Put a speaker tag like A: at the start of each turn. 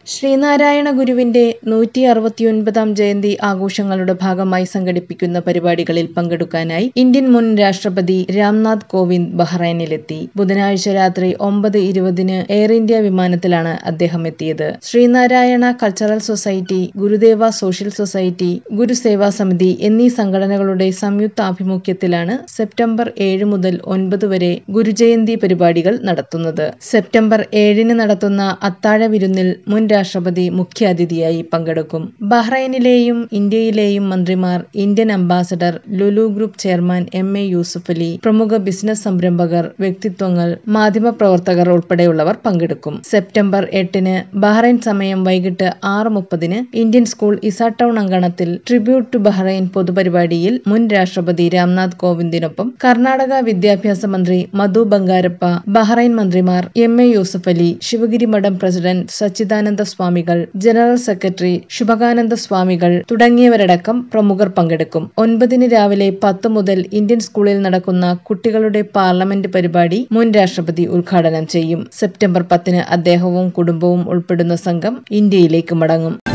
A: ശ്രീനാരായണ ഗുരുവിന്റെ നൂറ്റി അറുപത്തിയൊൻപതാം ജയന്തി ആഘോഷങ്ങളുടെ ഭാഗമായി സംഘടിപ്പിക്കുന്ന പരിപാടികളിൽ പങ്കെടുക്കാനായി ഇന്ത്യൻ മുൻ രാഷ്ട്രപതി രാംനാഥ് കോവിന്ദ് ബഹ്റൈനിലെത്തി ബുധനാഴ്ച രാത്രി ഒമ്പത് ഇരുപതിന് എയർ ഇന്ത്യ വിമാനത്തിലാണ് അദ്ദേഹം എത്തിയത് Sreenarayana cultural society Gurudeva social society Guruseva Samithi എന്നീ സംഘടനകളുടെ സംയുക്താഭിമുഖ്യത്തിലാണ് സെപ്റ്റംബർ ഏഴ് മുതൽ ഒൻപത് വരെ ഗുരുജയന്തി പരിപാടികൾ നടത്തുന്നത് സെപ്റ്റംബർ ഏഴിന് നടത്തുന്ന അത്താഴ വിരുന്നിൽ മുൻ രാഷ്ട്രപതി മുഖ്യാതിഥിയായി പങ്കെടുക്കും ബഹ്റൈനിലെയും ഇന്ത്യയിലെയും മന്ത്രിമാർ Indian ambassador Lulu group chairman M A Yusuf Ali പ്രമുഖ ബിസിനസ് സംരംഭകർ വ്യക്തിത്വങ്ങൾ മാധ്യമപ്രവർത്തകർ ഉൾപ്പെടെയുള്ളവർ പങ്കെടുക്കും സെപ്റ്റംബർ എട്ടിന് ബഹ്റൈൻ സമയം വൈകിട്ട് ആറ് മുപ്പതിന് ഇന്ത്യൻ സ്കൂൾ ഇസാ ടൗൺ അങ്കണത്തിൽ ട്രിബ്യൂട്ട് ടു ബഹ്റൈൻ പൊതുപരിപാടിയിൽ മുൻ രാഷ്ട്രപതി രാംനാഥ് കോവിന്ദിനൊപ്പം കർണാടക വിദ്യാഭ്യാസ മന്ത്രി മധു ബംഗാരപ്പ ബഹ്റൈൻ മന്ത്രിമാർ എം എ യൂസഫ് അലി ശിവഗിരി മഠം പ്രസിഡന്റ് സച്ചിദാനന്ദ സ്വാമികൾ ജനറൽ സെക്രട്ടറി ശുഭകാനന്ദ സ്വാമികൾ തുടങ്ങിയവരടക്കം പ്രമുഖർ പങ്കെടുക്കും ഒൻപതിന് രാവിലെ പത്ത് മുതൽ ഇന്ത്യൻ സ്കൂളിൽ നടക്കുന്ന കുട്ടികളുടെ പാർലമെന്റ് പരിപാടി മുൻ രാഷ്ട്രപതി ഉദ്ഘാടനം ചെയ്യും സെപ്റ്റംബർ പത്തിന് അദ്ദേഹവും കുടുംബവും ഉൾപ്പെടുന്ന സംഘം ഇന്ത്യയിലേക്ക് മടങ്ങും